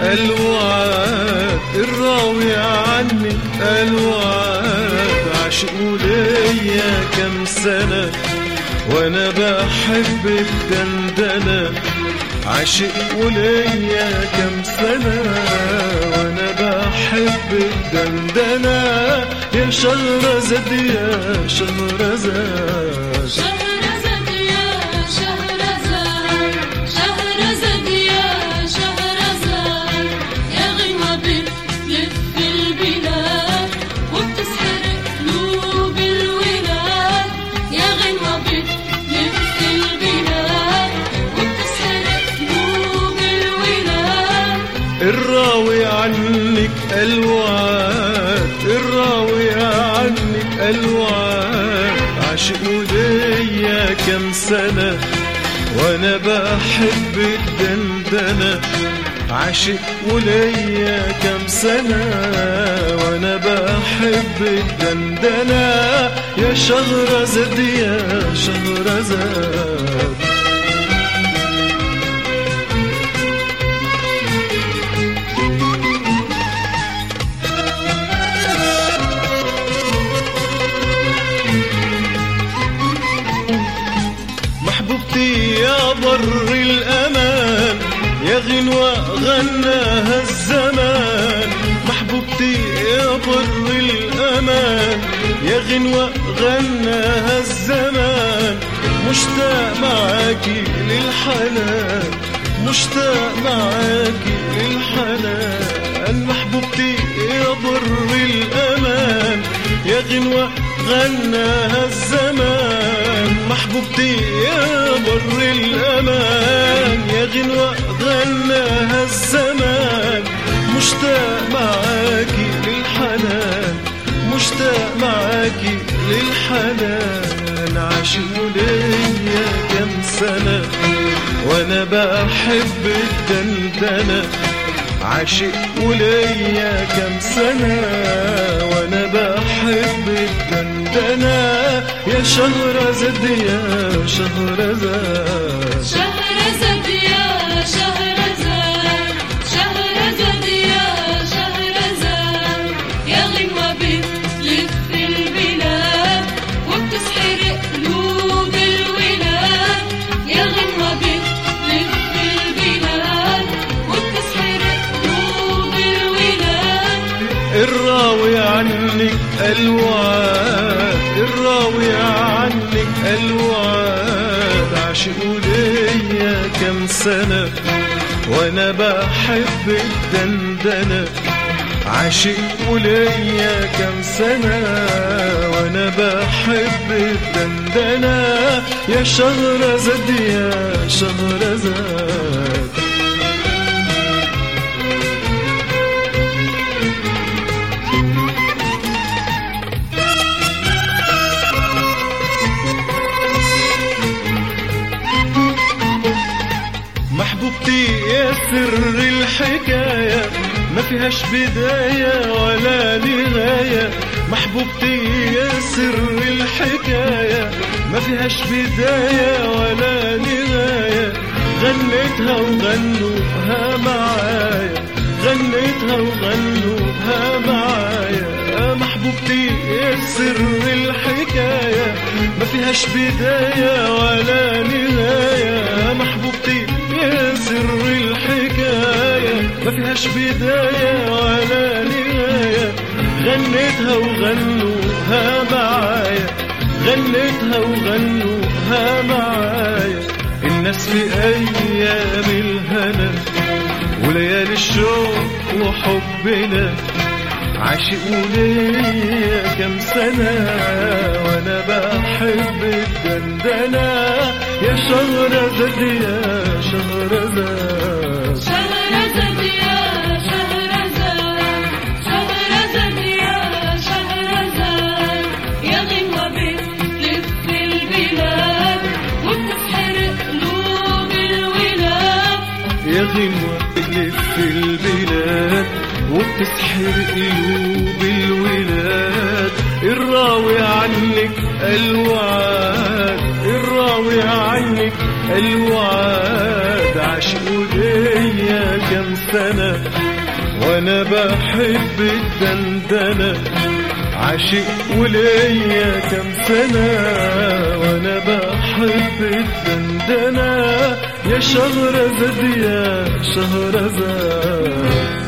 الوعد الراوي عنك الوعد عاشق وليا كم سنة وانا بحب الدندنة عاشق وليا كم سنة وانا بحب الدندنة يا شهرزاد يا شهرزاد شهرزاد يا شهرزاد شهرزاد يا شهرزاد يا غنوة بتلف البلاد وبتسحر قلوب الولاد يا غنوة بتلف البلاد وبتسحر قلوب الولاد الراوي عنك الوعد الراوي عنك الوعد عاشق وليا كم سنة وانا بحب الدندنة عاشق وليا كم سنة وانا بحب الدندنة يا شهرزاد يا شهرزاد محبوبتي يا بر الأمان يا غنوة غناها الزمان محبوبتي يا بر الأمان يا غنوة غناها الزمان مشتاق معاكي للحنان مشتاق معاكي للحنان محبوبتي يا بر الأمان يا غنوة غناها الزمان محبوبتي يا بر الأمان يا غنوة غناها الزمان مشتاق معاكي للحنان مشتاق معاكي للحنان عاشق ليا كم سنة وانا بحب الدندنة عاشق وليا كم سنة وانا بحب الدندنة يا شهرزاد يا شهرزاد شهرزاد يا شهرزاد شهرزاد يا شهرزاد يا غنوة بتلف البلاد وبتسحر قلوب الولاد يا غنوة بتلف البلاد وبتسحر قلوب الولاد الراوي عنك الوعد الراوي عنك الوعد عاشق ليا كم سنة وانا بحب الدندنة عاشق وليا كم سنة وانا بحب الدندنة يا شهرزاد يا شهرزاد محبوبتي يا سر الحكاية ما فيهاش بداية ولا نهاية محبوبتي يا سر الحكاية ما فيهاش بداية ولا نهاية غنيتها وغنوها معايا غنيتها وغنوها معايا محبوبتي يا سر الحكاية ما فيهاش بداية ولا نهاية محبوبتي يا سر الحكاية ما فيهاش بداية ولا نهاية غنيتها وغنوها معايا غنيتها وغنوها معايا الناس في أيام الهنا وليالي الشوق وحبنا عاشق ليا كم سنة وأنا بحب الدندنة يا شهرزاد يا شهرزاد شهرزاد يا شهرزاد شهرزاد يا شهرزاد يا غنوة بتلف البلاد وبتسحر قلوب الولاد يا غنوة بتلف البلاد وبتسحر قلوب الولاد الراوي عنك الوعد الراوي عنك الوعد عاشق ليا كم سنة وانا بحب الدندنة عاشق وليا كم سنة وانا بحب الدندنة يا شهرزاد يا شهرزاد